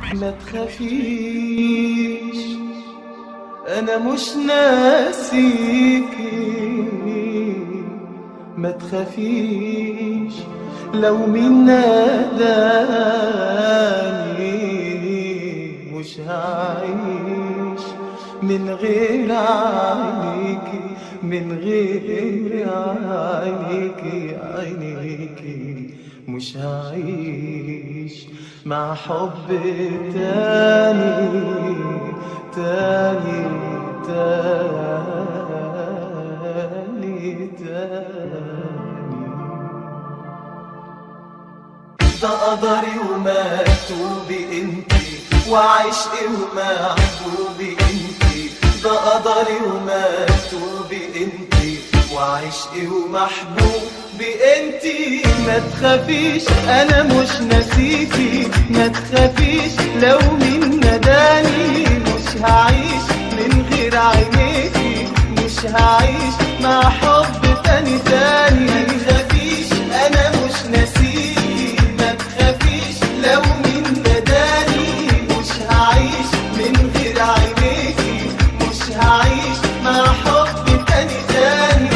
ما تخافيش انا مش ناسيكي ما تخافيش لو مين ناداني مش هعيش من غير عينيكي من غير عينيكي عينيكي مش هعيش مع حب تاني تاني تاني تاني ده قدري ومكتوبي انتي وعشقي ومحبوبي انتي ده قدري ومكتوبي انتي وعشقي ومحبوبي انتي ما تخافيش انا مش ناسيكي ما تخافيش لو مين نداني مش هعيش من غير عينيكي مش هعيش مع حب تاني تاني ما تخافيش انا مش ناسيكي ما تخافيش لو مين نداني مش هعيش من غير عينيكي مش هعيش مع حب تاني تاني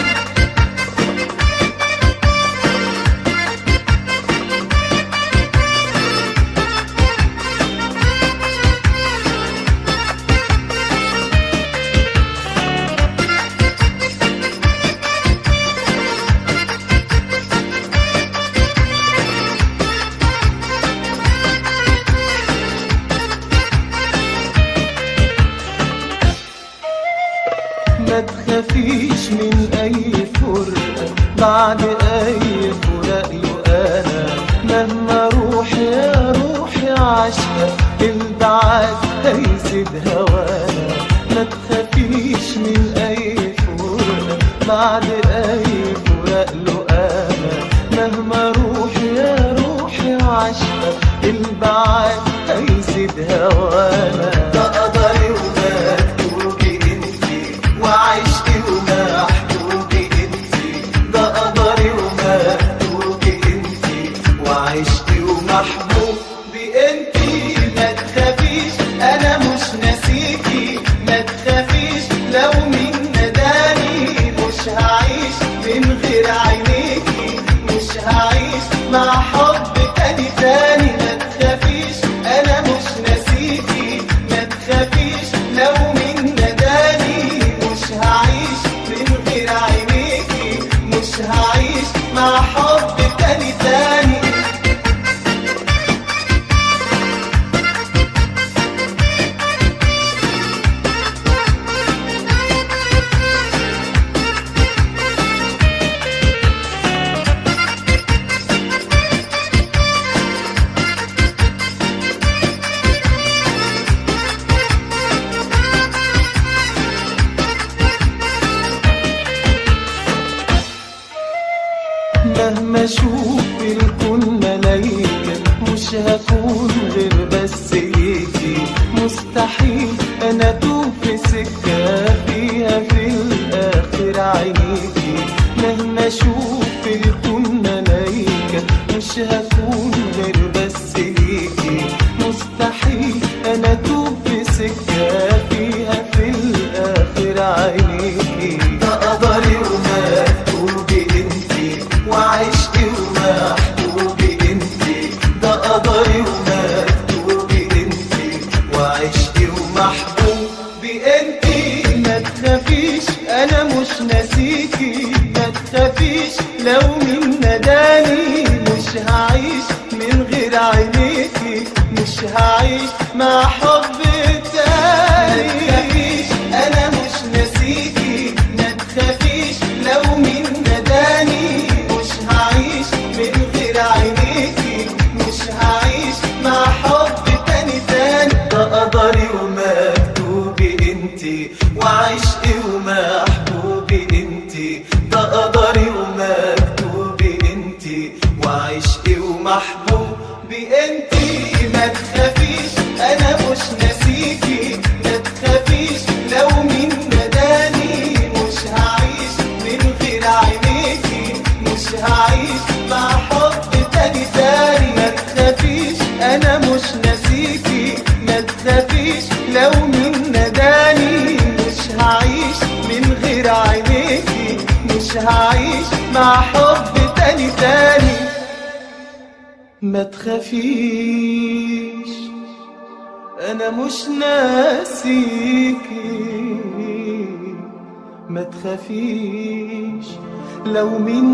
ما تخافيش من اي فرقة بعد اي فراق له انا مهما اروح يا روحي عشقة البعاد هيزيد هوانا ما تخافيش من اي فرقة بعد اي فراق له انا مهما اروح يا روحي عشقة البعاد هيزيد هوانا ده قدري ومكتوبي انتي وعشقي ومحبوبي انتي ده قدري ومكتوبي انتي وعشقي ومحبوبي انتي ما تخافيش انا مش ناسيكي ما تخافيش لو مين نداني مش هعيش من غير عينيكي مش هعيش مع حب تاني تاني ما تخافيش انا مش ناسيكي ما تخافيش لو مين نداني مش هعيش من غير عينيكي مش هعيش مع حب تاني تاني مهما اشوف الكون ملايكة مش هكون غير بس ليكي مستحيل انا اتوه في سكة فيها في الاخر عينيكي مهما اشوف الكون ملايكة مش هكون غير بس ليكي مستحيل انا اتوه في سكة فيها في الاخر عينيكي ده قدري ومكتوبي انتي وعشقي ومحبوبي انتي ده قدري ومكتوبي انتي وعشقي ومحبوبي انتي ما تخافيش انا مش ناسيكي ما تخافيش لو مين نداني مش هعيش من غير عينيكي مش هعيش مع حب تاني ما تخافيش انا مش ناسيكي ما تخافيش لو مين نداني مش هعيش من غير عينيكي مش هعيش مع حب تاني تاني ده قدري ومكتوبي انتي وعشقي ومحبوبي انتي ده قدري ومكتوبي انتي وعشقي ومحبوبي انتي ما تخافيش انا مش ناسيكي ما تخافيش لو مين نداني مش هعيش من غير عينيكي مش هعيش مع حب تاني تاني ما تخافيش انا مش ناسيكي مع حب تاني تاني ما تخافيش انا مش ناسيكي ما تخافيش لو مين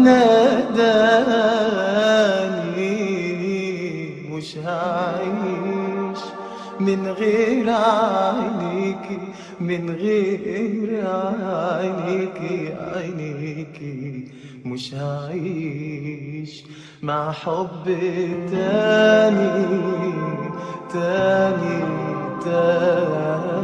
ناداني مش هعيش من غير عينيكي من غير عينيكي عينيكي مش هعيش مع حب تاني تاني تاني